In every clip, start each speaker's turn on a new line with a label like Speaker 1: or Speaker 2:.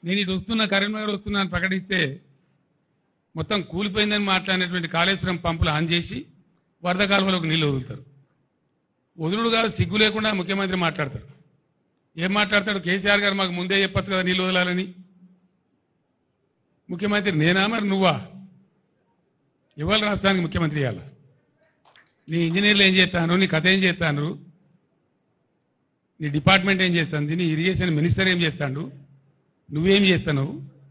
Speaker 1: నేను ఇటు వస్తున్నా కరీంనగర్ వస్తున్నా అని ప్రకటిస్తే మొత్తం కూలిపోయిందని మాట్లాడినటువంటి కాళేశ్వరం పంపులు ఆన్ చేసి వరద కాలువలోకి నీళ్లు వదులుతారు వదులుడు కాదు సిగ్గు లేకుండా ముఖ్యమంత్రి మాట్లాడతాడు ఏం మాట్లాడతాడు కేసీఆర్ గారు మాకు ముందే చెప్పొచ్చు కదా నీళ్లు వదలాలని ముఖ్యమంత్రి నేనా మరి నువ్వా ఇవాళ రాష్ట్రానికి ముఖ్యమంత్రి ఇవ్వాల నీ ఇంజనీర్లు ఏం చేస్తాను నీ కథ ఏం చేస్తాను నీ డిపార్ట్మెంట్ ఏం చేస్తుంది నీ ఇరిగేషన్ మినిస్టర్ ఏం చేస్తాడు నువ్వేం చేస్తావు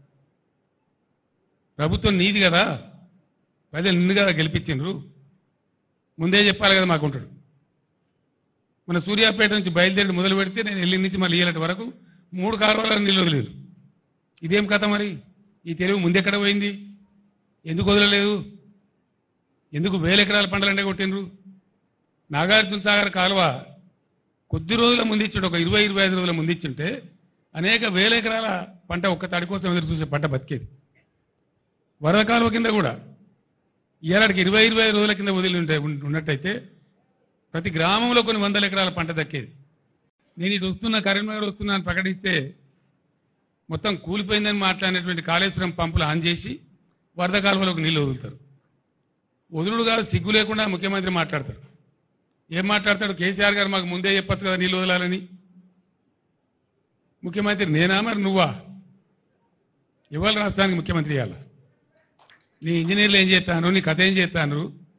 Speaker 1: ప్రభుత్వం నీది కదా ప్రజలు నిన్ను కదా గెలిపించిండ్రు ముందే చెప్పాలి కదా మాకుంటాడు మన సూర్యాపేట నుంచి బయలుదేరి మొదలు పెడితే నేను వెళ్ళి నుంచి మళ్ళీ ఏలటి వరకు మూడు కాలువల నీళ్ళు వదిలేదు ఇదేం కథ మరి ఈ తెలుగు ముందెక్కడ పోయింది ఎందుకు వదలలేదు ఎందుకు వేల ఎకరాల పంటలంటే కొట్టిండ్రు నాగార్జున సాగర్ కాలువ కొద్ది రోజుల ముందు ఇచ్చాడు ఒక ఇరవై ఇరవై ఐదు రోజుల ముందు ఇచ్చింటే అనేక వేల ఎకరాల పంట ఒక్క తడి కోసం ఎదురు చూసే పంట బతికేది వరద కాలువ కింద కూడా ఏడాదికి ఇరవై ఇరవై ఐదు రోజుల కింద వదిలి ఉంటే ఉన్నట్టయితే ప్రతి గ్రామంలో కొన్ని వందల ఎకరాల పంట దక్కేది నేను ఇటు వస్తున్నా కరీంనగర్ వస్తున్నా అని ప్రకటిస్తే మొత్తం కూలిపోయిందని మాట్లాడినటువంటి కాళేశ్వరం పంపులు ఆన్ చేసి వరద కాలువలోకి నీళ్లు వదులుతారు వదులుడు కాదు సిగ్గు లేకుండా ముఖ్యమంత్రి మాట్లాడతాడు ఏం మాట్లాడతాడు కేసీఆర్ గారు మాకు ముందే చెప్పొచ్చు కదా నీళ్లు వదలాలని ముఖ్యమంత్రి నేనా మరి నువ్వా ఇవాళ రాష్ట్రానికి ముఖ్యమంత్రి ఇవ్వాల నీ ఇంజనీర్లు ఏం చేస్తాను నీ కథ ఏం చేస్తాను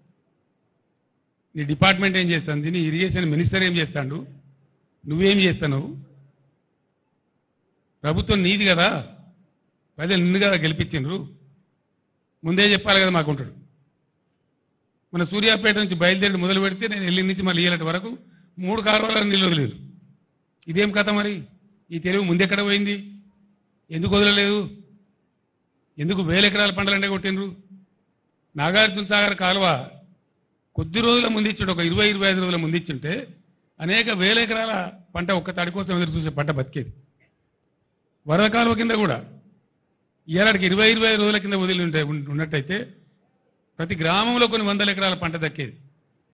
Speaker 1: నీ డిపార్ట్మెంట్ ఏం చేస్తుంది నీ ఇరిగేషన్ మినిస్టర్ ఏం చేస్తాడు నువ్వేం చేస్తావు ప్రభుత్వం నీది కదా ప్రజలు నిన్ను కదా గెలిపించిండ్రు ముందే చెప్పాలి కదా మాకుంటాడు మన సూర్యాపేట నుంచి బయలుదేరి మొదలు పెడితే నేను వెళ్ళి నుంచి మళ్ళీ ఏలటి వరకు మూడు కాలువల నీళ్ళు వదిలేదు ఇదేం కథ మరి ఈ తెలుగు ముందెక్కడ పోయింది ఎందుకు వదలలేదు ఎందుకు వేల ఎకరాల పంటలంటే కొట్టిండ్రు నాగార్జున సాగర్ కాలువ కొద్ది రోజుల ముందు ఇచ్చాడు ఒక ఇరవై ఇరవై ఐదు రోజుల ముందు ఇచ్చింటే అనేక వేల ఎకరాల పంట ఒక్క తడి కోసం ఎదురు చూసే పంట బతికేది వరద కాలువ కింద కూడా ఏడాదికి ఇరవై ఇరవై ఐదు రోజుల కింద వదిలి ఉంటే ఉన్నట్టయితే ప్రతి గ్రామంలో కొన్ని వందల ఎకరాల పంట దక్కేది